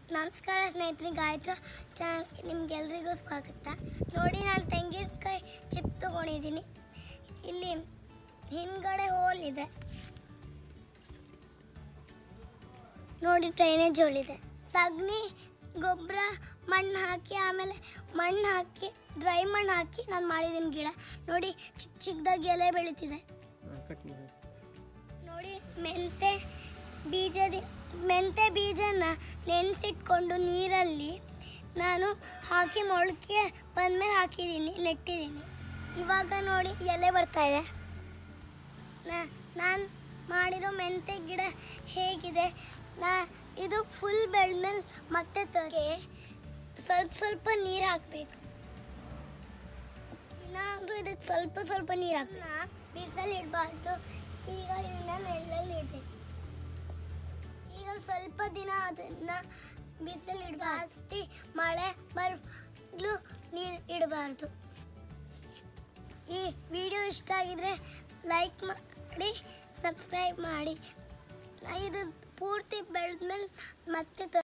ನಮಸ್ಕಾರ ಸ್ನೇಹಿತರೆ ಗಾಯತ್ರ ಚಾನಲ್ ನಿಮ್ಗೆಲ್ರಿಗೂ ಸ್ವಾಗತ ನೋಡಿ ನಾನು ತೆಂಗಿನಕಾಯಿ ಚಿಪ್ ತೊಗೊಂಡಿದ್ದೀನಿ ಇಲ್ಲಿ ಹಿಂದ್ಗಡೆ ಹೋಲ್ ಇದೆ ನೋಡಿ ಡ್ರೈನೇಜ್ ಹೋಲ್ ಇದೆ ಸಗಣಿ ಗೊಬ್ಬರ ಮಣ್ಣು ಹಾಕಿ ಆಮೇಲೆ ಮಣ್ಣು ಹಾಕಿ ಡ್ರೈ ಮಣ್ಣು ಹಾಕಿ ನಾನು ಮಾಡಿದ್ದೀನಿ ಗಿಡ ನೋಡಿ ಚಿಕ್ಕ ಚಿಕ್ಕದಾಗಿ ಎಲೆ ಬೆಳೀತಿದೆ ಕಟ್ ಮಾಡಿ ನೋಡಿ ಮೆಂತೆ ಬೀಜದ ಮೆಂತೆ ಬೀಜನ ನೆನೆಸಿಟ್ಕೊಂಡು ನೀರಲ್ಲಿ ನಾನು ಹಾಕಿ ಮೊಳಕೆ ಬಂದಮೇಲೆ ಹಾಕಿದ್ದೀನಿ ನೆಟ್ಟಿದ್ದೀನಿ ಇವಾಗ ನೋಡಿ ಎಲೆ ಬರ್ತಾ ಇದೆ ನಾನು ಮಾಡಿರೋ ಮೆಂತೆ ಗಿಡ ಹೇಗಿದೆ ನಾ ಇದು ಫುಲ್ ಬೆಳೆದ್ಮೇಲೆ ಮತ್ತೆ ತೋರಿಸಿ ಸ್ವಲ್ಪ ಸ್ವಲ್ಪ ನೀರು ಹಾಕಬೇಕು ಇನ್ನಾದರೂ ಇದಕ್ಕೆ ಸ್ವಲ್ಪ ಸ್ವಲ್ಪ ನೀರು ಹಾಕಬೇಕು ಬಿಸಿಲು ಇಡಬಾರ್ದು ಈಗ ಇದನ್ನ ನೆರಳಲ್ಲಿ ಇಡಬೇಕು ಈಗ ಸ್ವಲ್ಪ ದಿನ ಅದನ್ನ ಬಿಸಿಲು ಇಡ ಜಾಸ್ತಿ ಮಳೆ ಬರಲು ನೀರು ಇಡಬಾರ್ದು ಈ ವಿಡಿಯೋ ಇಷ್ಟ ಆಗಿದ್ರೆ ಲೈಕ್ ಮಾಡಿ ಸಬ್ಸ್ಕ್ರೈಬ್ ಮಾಡಿ ನಾ ಇದು ಪೂರ್ತಿ ಬೆಳೆದ್ಮೇಲೆ ಮತ್ತೆ